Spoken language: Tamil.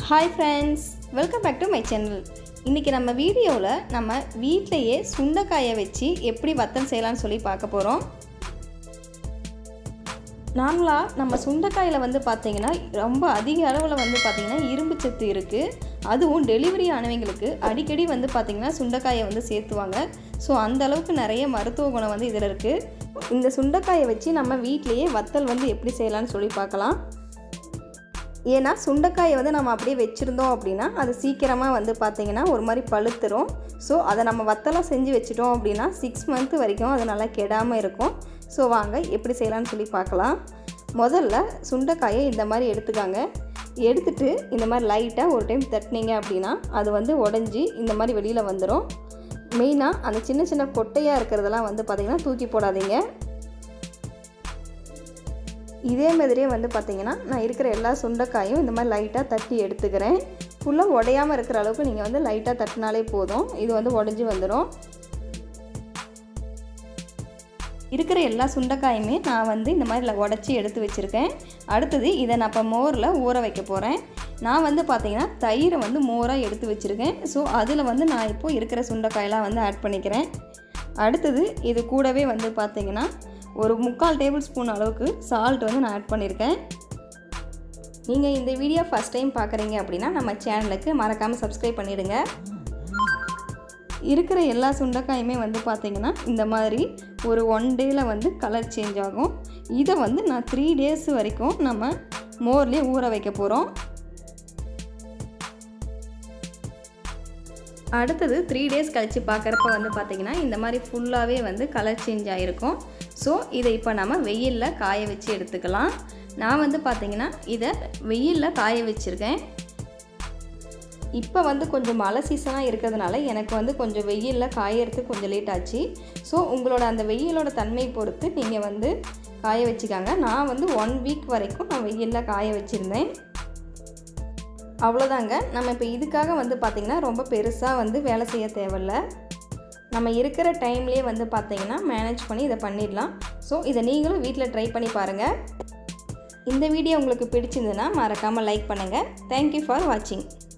hi friends welcome back to my channel இன்றைக்கி நம்ம வீடியோவில் நம்ம வீட்டிலையே சுண்டைக்காயை வச்சு எப்படி வத்தல் செய்யலாம்னு சொல்லி பார்க்க போகிறோம் நார்மலாக நம்ம சுண்டைக்காயில் வந்து பார்த்திங்கன்னா ரொம்ப அதிக அளவில் வந்து பார்த்திங்கன்னா இரும்பு சத்து இருக்குது அதுவும் டெலிவரி ஆனவங்களுக்கு அடிக்கடி வந்து பார்த்திங்கன்னா சுண்டைக்காயை வந்து சேர்த்துவாங்க ஸோ அந்த அளவுக்கு நிறைய மருத்துவ குணம் வந்து இதில் இருக்குது இந்த சுண்டைக்காயை வச்சு நம்ம வீட்டிலையே வத்தல் வந்து எப்படி செய்யலாம்னு சொல்லி பார்க்கலாம் ஏன்னா சுண்டைக்காயை வந்து நம்ம அப்படியே வச்சுருந்தோம் அப்படின்னா அது சீக்கிரமாக வந்து பார்த்திங்கன்னா ஒரு மாதிரி பழுத்துரும் ஸோ அதை நம்ம வத்தலாம் செஞ்சு வச்சுட்டோம் அப்படின்னா சிக்ஸ் மந்த் வரைக்கும் அது நல்லா கெடாமல் இருக்கும் ஸோ வாங்க எப்படி செய்யலாம்னு சொல்லி பார்க்கலாம் முதல்ல சுண்டைக்காயை இந்த மாதிரி எடுத்துக்காங்க எடுத்துட்டு இந்த மாதிரி லைட்டாக ஒரு டைம் தட்டினீங்க அப்படின்னா அது வந்து உடஞ்சி இந்த மாதிரி வெளியில் வந்துடும் மெயினாக அந்த சின்ன சின்ன கொட்டையாக இருக்கிறதெல்லாம் வந்து பார்த்திங்கன்னா தூக்கி போடாதீங்க இதே மாதிரியே வந்து பார்த்திங்கன்னா நான் இருக்கிற எல்லா சுண்டைக்காயும் இந்த மாதிரி லைட்டாக தட்டி எடுத்துக்கிறேன் ஃபுல்லாக உடையாமல் இருக்கிற அளவுக்கு நீங்கள் வந்து லைட்டாக தட்டினாலே போதும் இது வந்து உடஞ்சி வந்துடும் இருக்கிற எல்லா சுண்டைக்காயுமே நான் வந்து இந்த மாதிரி உடச்சி எடுத்து வச்சுருக்கேன் அடுத்தது இதை நான் இப்போ மோரில் ஊற வைக்க போகிறேன் நான் வந்து பார்த்திங்கன்னா தயிரை வந்து மோராக எடுத்து வச்சுருக்கேன் ஸோ அதில் வந்து நான் இப்போது இருக்கிற சுண்டைக்காயெல்லாம் வந்து ஆட் பண்ணிக்கிறேன் அடுத்தது இது கூடவே வந்து பார்த்திங்கன்னா ஒரு முக்கால் டேபிள் ஸ்பூன் அளவுக்கு சால்ட் வந்து நான் ஆட் பண்ணியிருக்கேன் நீங்கள் இந்த வீடியோ ஃபஸ்ட் டைம் பார்க்குறீங்க அப்படின்னா நம்ம சேனலுக்கு மறக்காமல் சப்ஸ்கிரைப் பண்ணிவிடுங்க இருக்கிற எல்லா சுண்டைக்காயுமே வந்து பார்த்திங்கன்னா இந்த மாதிரி ஒரு ஒன் டேயில் வந்து கலர் சேஞ்ச் ஆகும் இதை வந்து நான் த்ரீ டேஸ் வரைக்கும் நம்ம மோர்லேயே ஊற வைக்க போகிறோம் அடுத்தது த்ரீ டேஸ் கழித்து பார்க்குறப்ப வந்து பார்த்திங்கன்னா இந்த மாதிரி ஃபுல்லாகவே வந்து கலர் சேஞ்ச் ஆகிருக்கும் ஸோ இதை இப்போ நம்ம வெயிலில் காய வச்சு எடுத்துக்கலாம் நான் வந்து பார்த்திங்கன்னா இதை வெயிலில் காய வச்சுருக்கேன் இப்போ வந்து கொஞ்சம் மழை சீசனாக இருக்கிறதுனால எனக்கு வந்து கொஞ்சம் வெயிலில் காயறதுக்கு கொஞ்சம் லேட் ஆச்சு ஸோ உங்களோட அந்த வெயிலோட தன்மை பொறுத்து நீங்கள் வந்து காய வச்சுக்காங்க நான் வந்து ஒன் வீக் வரைக்கும் நான் வெயிலில் காய வச்சுருந்தேன் அவ்வளோதாங்க நம்ம இப்போ இதுக்காக வந்து பார்த்திங்கன்னா ரொம்ப பெருசாக வந்து வேலை செய்ய தேவையில்ல நம்ம இருக்கிற டைம்லேயே வந்து பார்த்திங்கன்னா மேனேஜ் பண்ணி இதை பண்ணிடலாம் ஸோ இதை நீங்களும் வீட்டில் ட்ரை பண்ணி பாருங்கள் இந்த வீடியோ உங்களுக்கு பிடிச்சிருந்துன்னா மறக்காமல் லைக் பண்ணுங்கள் தேங்க்யூ ஃபார் வாட்சிங்